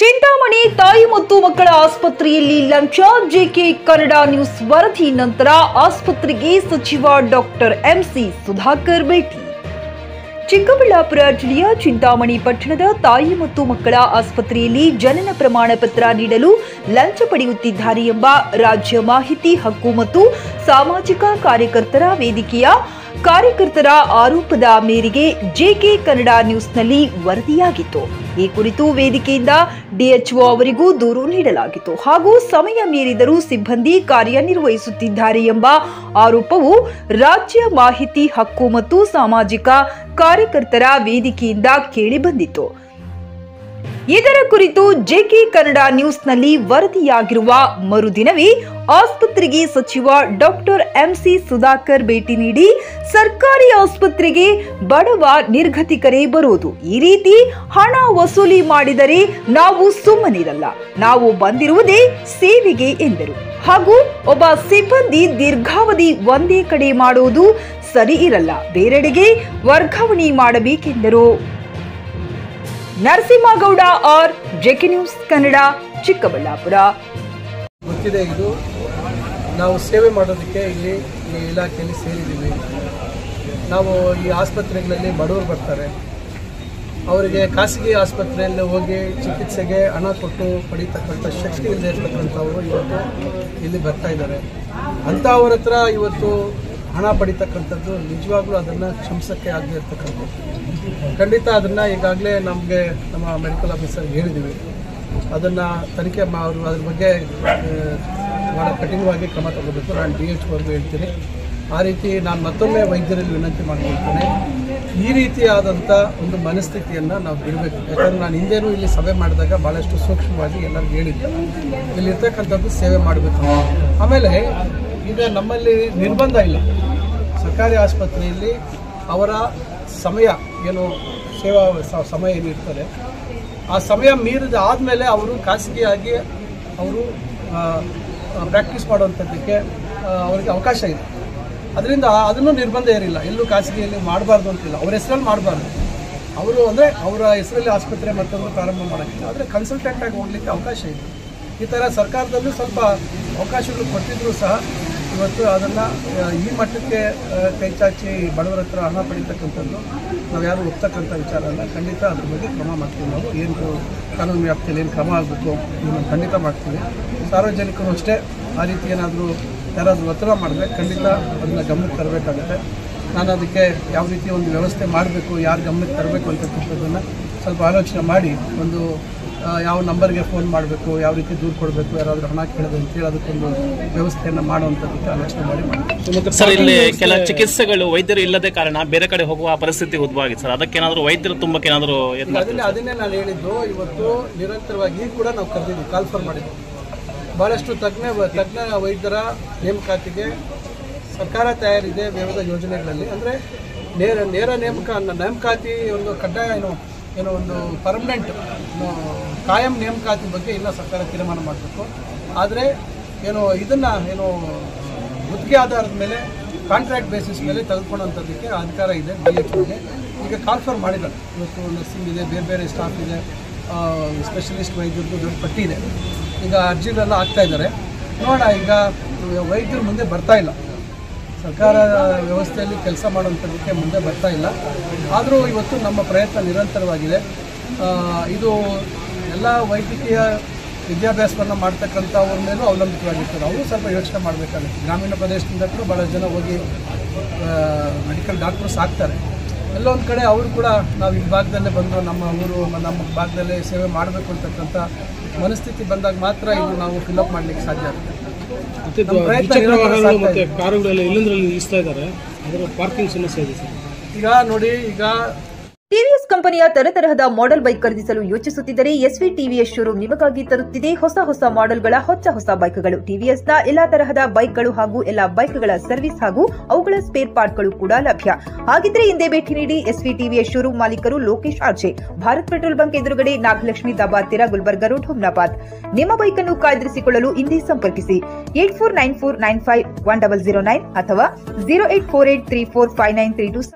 ಚಿಂತಾಮಣಿ ತಾಯಿ ಮತ್ತು ಮಕ್ಕಳ ಆಸ್ಪತ್ರೆಯಲ್ಲಿ ಲಂಚ ಜೆಕೆ ಕನ್ನಡ ನ್ಯೂಸ್ ವರದಿ ನಂತರ ಆಸ್ಪತ್ರೆಗೆ ಸಚಿವ ಡಾಕ್ಟರ್ ಎಂಸಿ ಸುಧಾಕರ್ ಭೇಟಿ ಚಿಕ್ಕಬಳ್ಳಾಪುರ ಜಿಲ್ಲೆಯ ಚಿಂತಾಮಣಿ ಪಟ್ಟಣದ ತಾಯಿ ಮತ್ತು ಮಕ್ಕಳ ಆಸ್ಪತ್ರೆಯಲ್ಲಿ ಜನನ ಪ್ರಮಾಣ ಪತ್ರ ನೀಡಲು ಲಂಚ ಪಡೆಯುತ್ತಿದ್ದಾರೆ ಎಂಬ ರಾಜ್ಯ ಮಾಹಿತಿ ಹಕ್ಕು ಮತ್ತು ಸಾಮಾಜಿಕ ಕಾರ್ಯಕರ್ತರ ವೇದಿಕೆಯ ಕಾರ್ಯಕರ್ತರ ಆರೋಪದ ಮೇರೆಗೆ ಜೆಕೆ ಕನ್ನಡ ನ್ಯೂಸ್ನಲ್ಲಿ ವರದಿಯಾಗಿತ್ತು ಈ ಕುರಿತು ವೇದಿಕೆಯಿಂದ ಡಿಎಚ್ಒ ಅವರಿಗೂ ದೂರು ನೀಡಲಾಗಿತ್ತು ಹಾಗೂ ಸಮಯ ಮೀರಿದರೂ ಸಿಬ್ಬಂದಿ ಕಾರ್ಯನಿರ್ವಹಿಸುತ್ತಿದ್ದಾರೆ ಎಂಬ ಆರೋಪವು ರಾಜ್ಯ ಮಾಹಿತಿ ಹಕ್ಕು ಮತ್ತು ಸಾಮಾಜಿಕ ಕಾರ್ಯಕರ್ತರ ವೇದಿಕೆಯಿಂದ ಕೇಳಿಬಂದಿತ್ತು ಇದರ ಕುರಿತು ಜೆಕೆ ಕನ್ನಡ ನ್ಯೂಸ್ನಲ್ಲಿ ವರದಿಯಾಗಿರುವ ಮರುದಿನವೇ ಆಸ್ಪತ್ರೆಗೆ ಸಚಿವ ಡಾಕ್ಟರ್ ಎಂಸಿ ಸುಧಾಕರ್ ಭೇಟಿ ನೀಡಿ ಸರ್ಕಾರಿ ಆಸ್ಪತ್ರೆಗೆ ಬಡವ ನಿರ್ಗತಿಕರೇ ಬರುವುದು ಈ ರೀತಿ ಹಣ ವಸೂಲಿ ಮಾಡಿದರೆ ನಾವು ಸುಮ್ಮನಿರಲ್ಲ ನಾವು ಬಂದಿರುವುದೇ ಸೇವೆಗೆ ಎಂದರು ಹಾಗೂ ಒಬ್ಬ ಸಿಬ್ಬಂದಿ ದೀರ್ಘಾವಧಿ ಒಂದೇ ಕಡೆ ಮಾಡುವುದು ಸರಿ ಇರಲ್ಲ ಬೇರೆಡೆಗೆ ವರ್ಗಾವಣೆ ಮಾಡಬೇಕೆಂದರು Narasimhagowda R JK news Kannada Chikkaballapur ಗೊತ್ತಿದೆ ಇದು ನಾವು ಸೇವೆ ಮಾಡೋದಕ್ಕೆ ಇಲ್ಲಿ ಈ ಇಲಾಖೆಯಲ್ಲಿ ಸೇರಿದ್ದೀವಿ ನಾವು ಈ ಆಸ್ಪತ್ರೆಗಳಲ್ಲಿ ಬಡವರು ಬರ್ತಾರೆ ಅವರಿಗೆ ಖಾಸಗಿ ಆಸ್ಪತ್ರೆಯಲ್ಲಿ ಹೋಗಿ ಚಿಕಿತ್ಸೆಗೆ ಹಣ ಕೊಟ್ಟು ಪಡೀತಕ್ಕಂಥ ಶಕ್ತಿ ಇಲ್ಲದೆ ಇರ್ತಕ್ಕಂಥವರು ಇವತ್ತು ಇಲ್ಲಿ ಬರ್ತಾ ಇದ್ದಾರೆ ಅಂಥವ್ರ ಹತ್ರ ಇವತ್ತು ಹಣ ಪಡಿತಕ್ಕಂಥದ್ದು ನಿಜವಾಗ್ಲೂ ಅದನ್ನು ಕ್ಷಮಿಸೋಕ್ಕೆ ಆಗದೆ ಇರ್ತಕ್ಕಂಥದ್ದು ಖಂಡಿತ ಅದನ್ನು ಈಗಾಗಲೇ ನಮಗೆ ನಮ್ಮ ಮೆಡಿಕಲ್ ಆಫೀಸರ್ ಹೇಳಿದ್ದೀವಿ ಅದನ್ನು ತನಿಖೆ ಮಾ ಅವರು ಅದ್ರ ಬಗ್ಗೆ ಆ, ಭಾಳ ಕಠಿಣವಾಗಿ ಕ್ರಮ ತಗೋಬೇಕು ನಾನು ಡಿ ಎಚ್ ವರ್ಗೂ ಹೇಳ್ತೀನಿ ಆ ರೀತಿ ನಾನು ಮತ್ತೊಮ್ಮೆ ವೈದ್ಯರಲ್ಲಿ ವಿನಂತಿ ಮಾಡ್ಕೊಳ್ತೇನೆ ಈ ರೀತಿಯಾದಂಥ ಒಂದು ಮನಸ್ಥಿತಿಯನ್ನು ನಾವು ಬಿಡಬೇಕು ಯಾಕಂದ್ರೆ ನಾನು ಹಿಂದೆನೂ ಇಲ್ಲಿ ಸಭೆ ಮಾಡಿದಾಗ ಭಾಳಷ್ಟು ಸೂಕ್ಷ್ಮವಾಗಿ ಎಲ್ಲರಿಗೂ ಹೇಳಿದ್ದೆ ಇಲ್ಲಿರ್ತಕ್ಕಂಥದ್ದು ಸೇವೆ ಮಾಡಬೇಕು ಆಮೇಲೆ ಈಗ ನಮ್ಮಲ್ಲಿ ನಿರ್ಬಂಧ ಇಲ್ಲ ಸರ್ಕಾರಿ ಆಸ್ಪತ್ರೆಯಲ್ಲಿ ಅವರ ಸಮಯ ಏನು ಸೇವಾ ಸ- ಸಮಯ ಏನಿರ್ತದೆ ಆ ಸಮಯ ಮೀರಿದ ಆದಮೇಲೆ ಅವರು ಖಾಸಗಿಯಾಗಿ ಅವರು ಪ್ರಾಕ್ಟೀಸ್ ಮಾಡುವಂಥದ್ದಕ್ಕೆ ಆ, ಅವರಿಗೆ ಅವಕಾಶ ಇದೆ ಅದರಿಂದ ಅದನ್ನು ನಿರ್ಬಂಧ ಇರಲಿಲ್ಲ ಎಲ್ಲೂ ಖಾಸಗಿಯಲ್ಲಿ ಮಾಡಬಾರ್ದು ಅಂತಿಲ್ಲ ಅವ್ರ ಹೆಸರಲ್ಲಿ ಮಾಡಬಾರ್ದು ಅವರು ಅಂದರೆ ಅವರ ಹೆಸರಲ್ಲಿ ಆಸ್ಪತ್ರೆ ಮತ್ತೊಂದು ಪ್ರಾರಂಭ ಮಾಡೋಕ್ಕಿಲ್ಲ ಆದರೆ ಕನ್ಸಲ್ಟೆಂಟ್ ಆಗಿ ಹೋಗ್ಲಿಕ್ಕೆ ಅವಕಾಶ ಇದೆ ಈ ಥರ ಸರ್ಕಾರದಲ್ಲೂ ಸ್ವಲ್ಪ ಅವಕಾಶಗಳು ಕೊಟ್ಟಿದ್ರೂ ಸಹ ಇವತ್ತು ಅದನ್ನು ಈ ಮಟ್ಟಕ್ಕೆ ಆ, ಕೈ ಚಾಚಿ ಬಡವರ ಹತ್ರ ಹಣ ಪಡಿತಕ್ಕಂಥದ್ದು ನಾವು ಯಾರು ಒಪ್ತಕ್ಕಂಥ ವಿಚಾರ ಅಲ್ಲ ಖಂಡಿತ ಅದ್ರ ಬಗ್ಗೆ ಕ್ರಮ ಮಾಡ್ತೀವಿ ನಾವು ಏನು ಕಾನೂನು ವ್ಯಾಪ್ತಿಯಲ್ಲಿ ಏನು ಕ್ರಮ ಆಗಬೇಕು ಇದನ್ನು ಖಂಡಿತ ಮಾಡ್ತೀವಿ ಸಾರ್ವಜನಿಕರು ಅಷ್ಟೇ ಆ ರೀತಿ ಏನಾದರೂ ಯಾರಾದರೂ ಒತ್ತಡ ಮಾಡಿದ್ರೆ ಖಂಡಿತ ಅದನ್ನು ಗಮನಕ್ಕೆ ತರಬೇಕಾಗುತ್ತೆ ನಾನು ಅದಕ್ಕೆ ಯಾವ ರೀತಿ ಒಂದು ವ್ಯವಸ್ಥೆ ಮಾಡಬೇಕು ಯಾರು ಗಮನಕ್ಕೆ ತರಬೇಕು ಅಂತಕ್ಕಂಥದ್ದನ್ನು ಸ್ವಲ್ಪ ಆಲೋಚನೆ ಮಾಡಿ ಒಂದು ಆ, ಯಾವ ನಂಬರ್ಗೆ ಫೋನ್ ಮಾಡಬೇಕು ಯಾವ ರೀತಿ ದೂರು ಕೊಡಬೇಕು ಯಾರಾದರೂ ಹಣ ಕೇಳೋದು ಅಂತೇಳಿ ಅದಕ್ಕೊಂದು ವ್ಯವಸ್ಥೆಯನ್ನು ಮಾಡುವಂಥದ್ದಕ್ಕೆ ಆಲೋಚನೆ ಮಾಡಿ ಮಾಡ್ತೀವಿ ಸರ್ ಇಲ್ಲಿ ಕೆಲ ಚಿಕಿತ್ಸೆಗಳು ವೈದ್ಯರು ಇಲ್ಲದೆ ಕಾರಣ ಬೇರೆ ಕಡೆ ಹೋಗುವ ಪರಿಸ್ಥಿತಿ ಉದ್ಭವ ಸರ್ ಅದಕ್ಕೇನಾದರೂ ವೈದ್ಯರು ತುಂಬಕ್ಕೆ ಏನಾದರೂ ಯತ್ನ ಅದನ್ನೇ ಅದನ್ನೇ ನಾನು ಹೇಳಿದ್ದು ಇವತ್ತು ನಿರಂತರವಾಗಿ ಈಗ ಕೂಡ ನಾವು ಕರೆದಿದ್ವಿ ಕಾಲ್ಫರ್ ಮಾಡಿದ್ವಿ ಭಾಳಷ್ಟು ತಜ್ಞ ತಜ್ಞ ವೈದ್ಯರ ನೇಮಕಾತಿಗೆ ಸರ್ಕಾರ ತಯಾರಿದೆ ವಿವಿಧ ಯೋಜನೆಗಳಲ್ಲಿ ಅಂದರೆ ನೇರ ನೇರ ನೇಮಕ ಅನ್ನ- ನೇಮಕಾತಿ ಒಂದು ಕಡ್ಡಾಯ ಏನು ಏನೋ ಒಂದು ಪರ್ಮನೆಂಟ್ ಕಾಯಂ ನೇಮಕಾತಿ ಬಗ್ಗೆ ಇನ್ನೂ ಸರ್ಕಾರ ತೀರ್ಮಾನ ಮಾಡಬೇಕು ಆದರೆ ಏನು ಇದನ್ನು ಏನು ಗುತ್ತಿಗೆ ಆಧಾರದ ಮೇಲೆ ಕಾಂಟ್ರಾಕ್ಟ್ ಬೇಸಿಸ್ ಮೇಲೆ ತೆಗೆದುಕೊಳ್ಳುವಂಥದ್ದಕ್ಕೆ ಅಧಿಕಾರ ಇದೆ ಡಿ ಎಚ್ ಈಗ ಕಾಲ್ಫರ್ ಮಾಡಿದ್ದಾರೆ ಇವತ್ತು ನರ್ಸಿಂಗ್ ಇದೆ ಬೇರೆ ಬೇರೆ ಸ್ಟಾಫ್ ಇದೆ ಸ್ಪೆಷಲಿಸ್ಟ್ ವೈದ್ಯರದ್ದು ದೊಡ್ಡ ಪಟ್ಟಿ ಇದೆ ಈಗ ಅರ್ಜಿಗಳೆಲ್ಲ ಆಗ್ತಾ ಇದ್ದಾರೆ ನೋಡೋಣ ಈಗ ವೈದ್ಯರು ಮುಂದೆ ಬರ್ತಾ ಇಲ್ಲ ಸರ್ಕಾರ ವ್ಯವಸ್ಥೆಯಲ್ಲಿ ಕೆಲಸ ಮಾಡುವಂಥದ್ದಕ್ಕೆ ಮುಂದೆ ಬರ್ತಾ ಇಲ್ಲ ಆದರೂ ಇವತ್ತು ನಮ್ಮ ಪ್ರಯತ್ನ ನಿರಂತರವಾಗಿದೆ ಆ, ಇದು ಎಲ್ಲ ವೈದ್ಯಕೀಯ ವಿದ್ಯಾಭ್ಯಾಸವನ್ನು ಮಾಡ್ತಕ್ಕಂಥವ್ರ ಮೇಲೂ ಅವಲಂಬಿತವಾಗಿರ್ತದೆ ಅವರು ಸ್ವಲ್ಪ ಯೋಚನೆ ಮಾಡಬೇಕಾಗುತ್ತೆ ಗ್ರಾಮೀಣ ಪ್ರದೇಶದಿಂದ ಕೂಡ ಭಾಳ ಜನ ಹೋಗಿ ಮೆಡಿಕಲ್ ಡಾಕ್ಟರ್ಸ್ ಆಗ್ತಾರೆ ಎಲ್ಲೊಂದು ಕಡೆ ಅವರು ಕೂಡ ನಾವು ಈ ಭಾಗದಲ್ಲೇ ಬಂದು ನಮ್ಮ ಊರು ಮ- ನಮ್ಮ ಭಾಗದಲ್ಲೇ ಸೇವೆ ಮಾಡಬೇಕು ಅಂತಕ್ಕಂಥ ಮನಸ್ಥಿತಿ ಬಂದಾಗ ಮಾತ್ರ ಇದು ನಾವು ಫಿಲಪ್ ಮಾಡಲಿಕ್ಕೆ ಸಾಧ್ಯ ಆಗುತ್ತೆ ಮತ್ತೆ ನಮ್ಮ ಪ್ರಯತ್ನ ದ್ವಿಚಕ್ರ ನಿರಂತರ ವಾಹನಗಳು ಸಾಗ್ತಾ ಮತ್ತೆ ಇದೆ. ಕಾರುಗಳೆಲ್ಲ ಇಲ್ಲಿಂದ್ರಲ್ಲಿ ನಿಲ್ಲಿಸ್ತಾ ಇದ್ದಾರೆ ಅದರ ಪಾರ್ಕಿಂಗ್ ಸಮಸ್ಯೆ ಇದೆ ಸರ್ ಈಗ ನೋಡಿ ಈಗ ಟಿವಿಎಸ್ ಕಂಪನಿಯ ತರತರಹದ ಮಾಡೆಲ್ ಬೈಕ್ ಖರೀದಿಸಲು ಯೋಚಿಸುತ್ತಿದ್ದರೆ ಎಸ್ವಿ ಟಿವಿಎಸ್ ಶೋರೂಮ್ ನಿಮಗಾಗಿ ತರುತ್ತಿದೆ ಹೊಸ ಹೊಸ ಮಾಡೆಲ್ಗಳ ಹೊಸ ಹೊಸ ಬೈಕ್ಗಳು ಟಿವಿಎಸ್ನ ಎಲ್ಲಾ ತರಹದ ಬೈಕ್ಗಳು ಹಾಗೂ ಎಲ್ಲಾ ಬೈಕ್ಗಳ ಸರ್ವಿಸ್ ಹಾಗೂ ಅವುಗಳ ಸ್ಪೇರ್ ಪಾರ್ಟ್ಗಳು ಕೂಡ ಲಭ್ಯ ಹಾಗಿದ್ರೆ ಹಿಂದೆ ಭೇಟಿ ನೀಡಿ ಎಸ್ವಿ ಟಿವಿಎಸ್ ಶೋರೂಮ್ ಮಾಲೀಕರು Lokesh RJ Bharat petrol bunk ಎದುರುಗಡೆ ನಾಗಲಕ್ಷ್ಮಿ ದಬಾತಿರ ಗುಲ್ಬರ್ಗ ರೋಡ್ ಹುಮ್ನಾಬಾದ್ ನಿಮ್ಮ ಬೈಕ್ ಅನ್ನು ಕಾಯ್ದಿರಿಸಿಕೊಳ್ಳಲು ಹಿಂದೆ ಸಂಪರ್ಕಿಸಿ eight four nine four nine five one double zero nine ಅಥವಾ zero eight four eight three four five nine three to